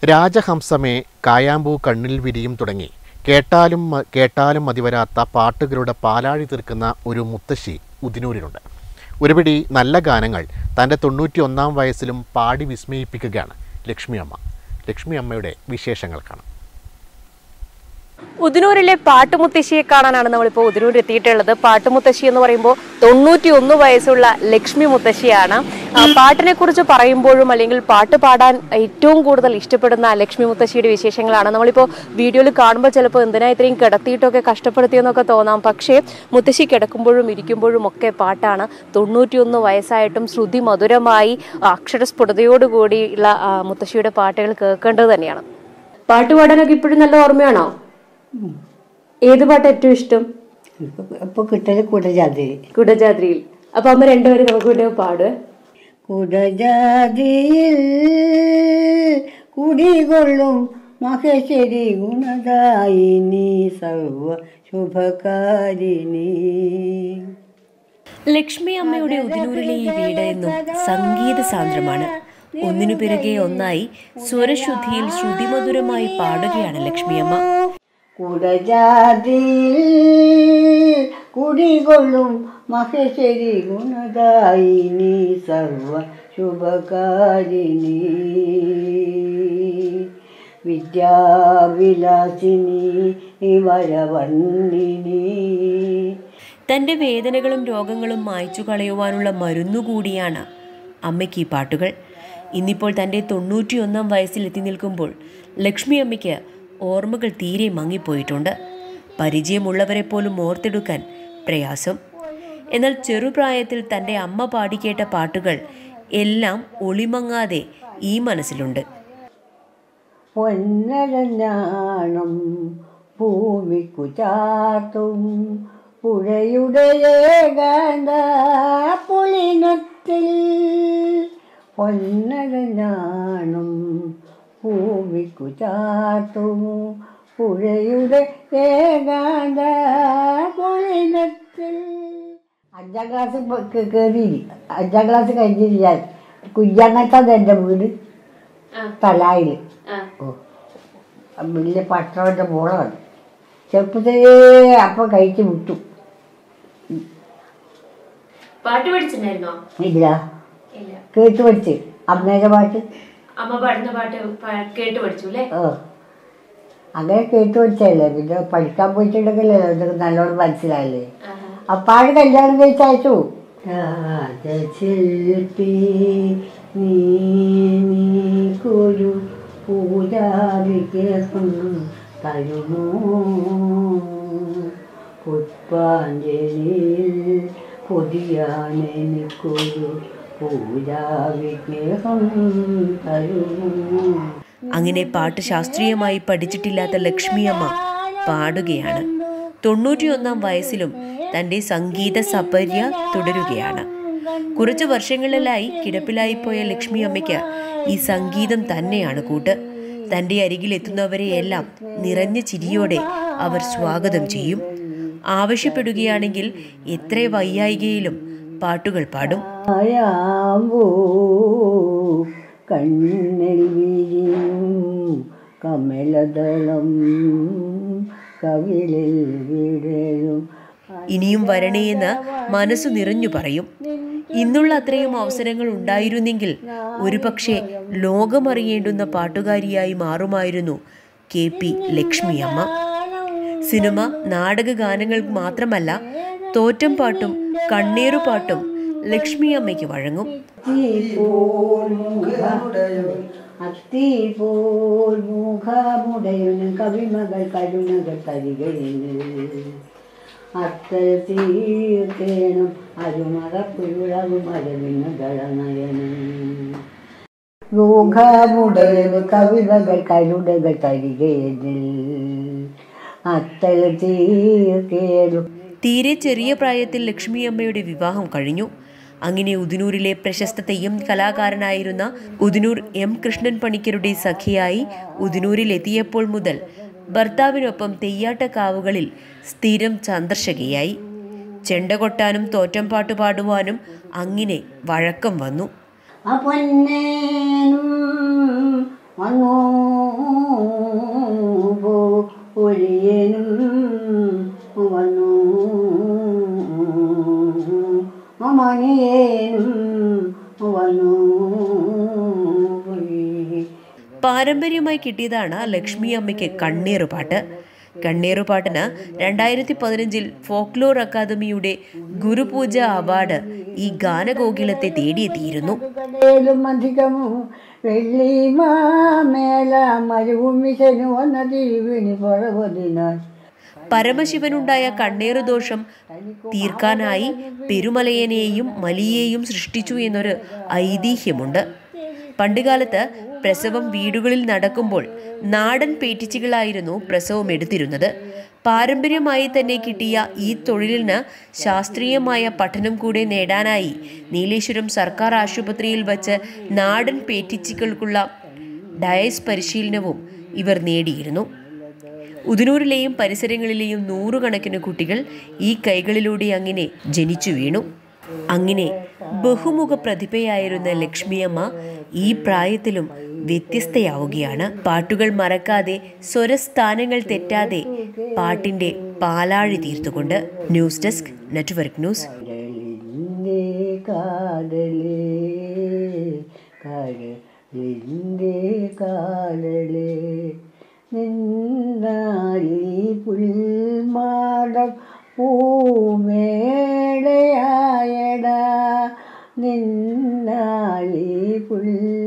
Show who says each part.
Speaker 1: രാജഹംസമേ കായാമ്പൂ കണ്ണിൽ വിരിയും തുടങ്ങി കേട്ടാലും മ- കേട്ടാലും മതിവരാത്ത പാട്ടുകളുടെ പാലാഴി തീർക്കുന്ന ഒരു മുത്തശ്ശി ഉദിനൂരിനുണ്ട് ഒരുപിടി നല്ല ഗാനങ്ങൾ തൻ്റെ തൊണ്ണൂറ്റി ഒന്നാം വയസ്സിലും പാടി വിസ്മയിപ്പിക്കുകയാണ് ലക്ഷ്മി അമ്മ ലക്ഷ്മി അമ്മയുടെ വിശേഷങ്ങൾ കാണാം
Speaker 2: ഉദിനൂരിലെ പാട്ടുമുത്തശ്ശിയെ കാണാനാണ് നമ്മളിപ്പോൾ ഉദിനൂർ എത്തിയിട്ടുള്ളത് പാട്ടുമുത്തശ്ശി എന്ന് പറയുമ്പോൾ തൊണ്ണൂറ്റി ഒന്ന് വയസ്സുള്ള ലക്ഷ്മി മുത്തശ്ശിയാണ് ആ, പാട്ടിനെ കുറിച്ച് പറയുമ്പോഴും അല്ലെങ്കിൽ പാട്ട് പാടാൻ ഏറ്റവും കൂടുതൽ ഇഷ്ടപ്പെടുന്ന ലക്ഷ്മി മുത്തശ്ശിയുടെ വിശേഷങ്ങളാണ് നമ്മളിപ്പോൾ വീഡിയോയിൽ കാണുമ്പോൾ ചിലപ്പോൾ എന്തിനാ ഇത്രയും കിടത്തിയിട്ടൊക്കെ കഷ്ടപ്പെടുത്തിയെന്നൊക്കെ തോന്നാം പക്ഷേ മുത്തശ്ശി കിടക്കുമ്പോഴും ഇരിക്കുമ്പോഴും ഒക്കെ പാട്ടാണ് തൊണ്ണൂറ്റിയൊന്ന് വയസ്സായിട്ടും ശ്രുതി മധുരമായി അക്ഷരസ്ഫുടതയോടുകൂടിയുള്ള ആ, മുത്തശ്ശിയുടെ പാട്ടുകൾ കേൾക്കേണ്ടത് തന്നെയാണ് പാട്ട് പാടാനൊക്കെ ഇപ്പോഴും നല്ല ഓർമ്മയാണോ ഏത് പാട്ട് ഏറ്റവും ഇഷ്ടം
Speaker 3: ഇപ്പൊ കിട്ടല് കുടജാതി
Speaker 2: കുടജാദ്രിയിൽ അപ്പൊ അമ്മ രണ്ടുപേരും നമുക്ക് വേണ്ടി പാടുവേ
Speaker 3: കുടജാതിയിൽ കുടികൊള്ളും മഹേശ്വരി ഗുണദായിനി സർവ ശുഭകാരിണി
Speaker 4: ലക്ഷ്മി അമ്മയുടെ ഉദിനൂരിലെ ഈ വീട് എന്നും സംഗീത സാന്ദ്രമാണ് ഒന്നിനു പിറകെ ഒന്നായി സ്വരശുദ്ധിയിൽ ശ്രുതിമധുരമായി പാടുകയാണ് ലക്ഷ്മിയമ്മ
Speaker 3: കുടജാതിയിൽ കുടികൊള്ളും മഹേശ്വരി ഗുണദായിനി സർവ ശുഭകാരിണി വിദ്യാവിലാസിനി വരവർണ്ണിനി
Speaker 4: തന്റെ വേദനകളും രോഗങ്ങളും മായ്ച്ചു കളയുവാനുള്ള മരുന്നുകൂടിയാണ് അമ്മയ്ക്ക് ഈ പാട്ടുകൾ ഇന്നിപ്പോൾ തൻ്റെ തൊണ്ണൂറ്റിയൊന്നാം വയസ്സിൽ എത്തി നിൽക്കുമ്പോൾ ലക്ഷ്മി അമ്മയ്ക്ക് ഓർമ്മകൾ തീരെ മങ്ങിപ്പോയിട്ടുണ്ട് പരിചയമുള്ളവരെ പോലും ഓർത്തെടുക്കാൻ പ്രയാസം എന്നാൽ ചെറുപ്രായത്തിൽ തൻ്റെ അമ്മ പാടിക്കേട്ട പാട്ടുകൾ എല്ലാം ഒളിമങ്ങാതെ ഈ മനസ്സിലുണ്ട്
Speaker 3: പൊന്നരഞ്ഞാണം ഭൂമിക്കു ചാർത്തും പുഴയുടെ ഏകാന്ത പുളിനത്തിൽ പൊന്നരഞ്ഞാണം ഭൂമിക്കു ചാർത്തും പുഴയുടെ ഏകാന്ത പുളിനത്തിൽ അഞ്ചാം ക്ലാസ് കയറി അഞ്ചാം ക്ലാസ് കഴിഞ്ഞില്ല കുയ്യാങ്ങത്താണ് എൻ്റെ വീട് തലായിൽ ഓ വലിയ പട്ടണത്തിൻ്റെ മോളാണ് ചെറുപ്പത്തിലേ അപ്പം കഴിച്ച് വിട്ടു
Speaker 2: പാട്ട് പഠിച്ചിട്ടുണ്ടായിരുന്നോ
Speaker 3: ഇല്ല
Speaker 2: ഇല്ല
Speaker 3: കേട്ട് പഠിച്ച് അമ്മേൻ്റെ പാട്ട്
Speaker 2: അമ്മ പാടുന്ന പാട്ട് പ- കേട്ട് പഠിച്ചു അല്ലേ
Speaker 3: ഓ അങ്ങനെ കേട്ട് പഠിച്ചല്ലേ പിന്നെ പഠിക്കാൻ പോയിട്ടുണ്ടെങ്കിലേ ഇതൊക്കെ നല്ലോണം മനസ്സിലായില്ലേ അപ്പാട് കല്യാണം കഴിച്ചയച്ചു രാജശില്പി നീ നീക്കൊരു പൂജാരിക്കും തരുമോ പുഷ്പാഞ്ജലിയിൽ പൊതിയാണെനിക്കൊരു പൂജാവിഗ്രഹം തരുമോ
Speaker 4: അങ്ങനെ പാട്ട് ശാസ്ത്രീയമായി പഠിച്ചിട്ടില്ലാത്ത ലക്ഷ്മിയമ്മ പാടുകയാണ് തൊണ്ണൂറ്റിയൊന്നാം വയസ്സിലും തൻ്റെ സംഗീത സപര്യ തുടരുകയാണ് കുറച്ച് വർഷങ്ങളിലായി കിടപ്പിലായിപ്പോയ ലക്ഷ്മി അമ്മയ്ക്ക് ഈ സംഗീതം തന്നെയാണ് കൂട്ട് തൻ്റെ അരികിലെത്തുന്നവരെയെല്ലാം നിറഞ്ഞ ചിരിയോടെ അവർ സ്വാഗതം ചെയ്യും ആവശ്യപ്പെടുകയാണെങ്കിൽ എത്ര വയ്യായികയിലും പാട്ടുകൾ പാടും
Speaker 3: ആയാമ്പൂ കണ്ണിൽ വിരിയും കമലദളം കവിളിൽ വിടരും
Speaker 4: ഇനിയും വരണേയെന്ന് മനസ്സു നിറഞ്ഞു പറയും ഇന്നുള്ള അത്രയും അവസരങ്ങൾ ഉണ്ടായിരുന്നെങ്കിൽ ഒരുപക്ഷെ ലോകമറിയേണ്ടുന്ന പാട്ടുകാരിയായി മാറുമായിരുന്നു കെ പി ലക്ഷ്മിയമ്മ സിനിമ നാടക ഗാനങ്ങൾ മാത്രമല്ല തോറ്റം പാട്ടും കണ്ണേറുപാട്ടും ലക്ഷ്മിയമ്മയ്ക്ക് വഴങ്ങും
Speaker 3: അത്തി പോൽ മുഖമുടയുന്ന കവിമകൾ കരുണകൾ തരികയിൽ അത്തൽ തീർത്തേണം അരുമറപ്പുഴവും അരവിന ദളനയനം മുഖമുടയുന്ന കവിമകൾ കരുണകൾ തരികയിൽ അത്തൽ തീർത്തേണം
Speaker 4: തീരെ ചെറിയ പ്രായത്തിൽ ലക്ഷ്മിയമ്മയുടെ വിവാഹം കഴിഞ്ഞു അങ്ങനെ ഉദിനൂരിലെ പ്രശസ്ത തെയ്യം കലാകാരനായിരുന്ന ഉദിനൂർ എം കൃഷ്ണൻ പണിക്കരുടെ സഖിയായി ഉദിനൂരിൽ എത്തിയപ്പോൾ മുതൽ ഭർത്താവിനൊപ്പം തെയ്യാട്ടക്കാവുകളിൽ സ്ഥിരം സന്ദർശകയായി ചെണ്ട കൊട്ടാനും തോറ്റം പാട്ട് പാടുവാനും അങ്ങനെ വഴക്കം വന്നു
Speaker 3: ആ പൊന്നേനും വന്നു ഒലിയനും വന്നു മണിയേനും വന്നു പോയി
Speaker 4: പാരമ്പര്യമായി കിട്ടിയതാണ് ലക്ഷ്മി അമ്മയ്ക്ക് കണ്ണീറുപാട്ട് കണ്ണീറുപാട്ടിന് രണ്ടായിരത്തി പതിനഞ്ചിൽ ഫോക്ലോർ അക്കാദമിയുടെ ഗുരുപൂജ അവാർഡ് ഈ ഗാനകോകിലത്തെ തേടിയെത്തിയിരുന്നു
Speaker 3: കടയിലും അധികമു വെള്ളി മേല മരുഭൂമിശനു വന്ന തിരുവിനി പുറപതിനാൽ
Speaker 4: പരമശിവനുണ്ടായ കണ്ണേറു ദോഷം തീർക്കാനായി പെരുമലയനെയും മലിയെയും സൃഷ്ടിച്ചു എന്നൊരു ഐതിഹ്യമുണ്ട് പണ്ടുകാലത്ത് പ്രസവം വീടുകളിൽ നടക്കുമ്പോൾ നാടൻ പേറ്റിച്ചുകളായിരുന്നു പ്രസവം എടുത്തിരുന്നത് പാരമ്പര്യമായി തന്നെ കിട്ടിയ ഈ തൊഴിലിന് ശാസ്ത്രീയമായ പഠനം കൂടെ നേടാനായി നീലേശ്വരം സർക്കാർ ആശുപത്രിയിൽ വച്ച് നാടൻ പേറ്റിച്ചുകൾക്കുള്ള ഡയസ് പരിശീലനവും ഇവർ നേടിയിരുന്നു ഉദനൂരിലെയും പരിസരങ്ങളിലെയും നൂറുകണക്കിന് കുട്ടികൾ ഈ കൈകളിലൂടെ അങ്ങനെ ജനിച്ചു വീണു അങ്ങനെ ബഹുമുഖ പ്രതിഭയായിരുന്ന ലക്ഷ്മിയമ്മ ഈ പ്രായത്തിലും വ്യത്യസ്തയാവുകയാണ് പാട്ടുകൾ മറക്കാതെ സ്വരസ്ഥാനങ്ങൾ തെറ്റാതെ പാട്ടിന്റെ പാലാഴി തീർത്തുകൊണ്ട് ന്യൂസ് ഡെസ്ക് നെറ്റ്വർക്ക് ന്യൂസ്
Speaker 3: കടലിൻ്റെ കാതലേ കടലിൻ്റെ കാതലേ നിന്നാലി പുൽമാടം പൂമേടയായടാ നിന്നാലി പുൽ